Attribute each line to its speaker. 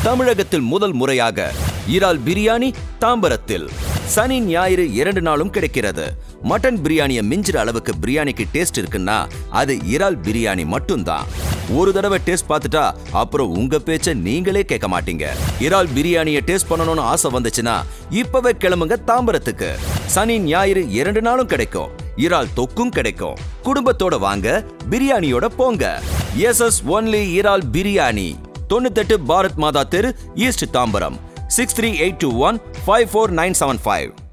Speaker 1: தமிழகத்தில் முதல் முறையாக இறால் பிரியாணி தாம்பரத்தில் சனி ஞாயிறு இரண்டு நாளும் கிடைக்கிறது மட்டன் பிரியாணியை மிஞ்சுற அளவுக்கு பிரியாணிக்கு டேஸ்ட் இருக்குன்னா அது இறால் பிரியாணி மட்டும்தான் ஒரு தடவை டேஸ்ட் பார்த்துட்டா அப்புறம் உங்க பேச்ச நீங்களே கேட்க மாட்டீங்க இறால் பிரியாணியை டேஸ்ட் பண்ணணும்னு ஆசை வந்துச்சுன்னா இப்பவே கிளம்புங்க தாம்பரத்துக்கு சனி ஞாயிறு இரண்டு நாளும் கிடைக்கும் இறால் தொக்கும் கிடைக்கும் குடும்பத்தோட வாங்க பிரியாணியோட போங்க எஸ் எஸ் ஒன்லி இறால் பிரியாணி தொண்ணூத்தெட்டு பாரத் மாதா தெரு east Tambaram six three eight two one five four nine seven five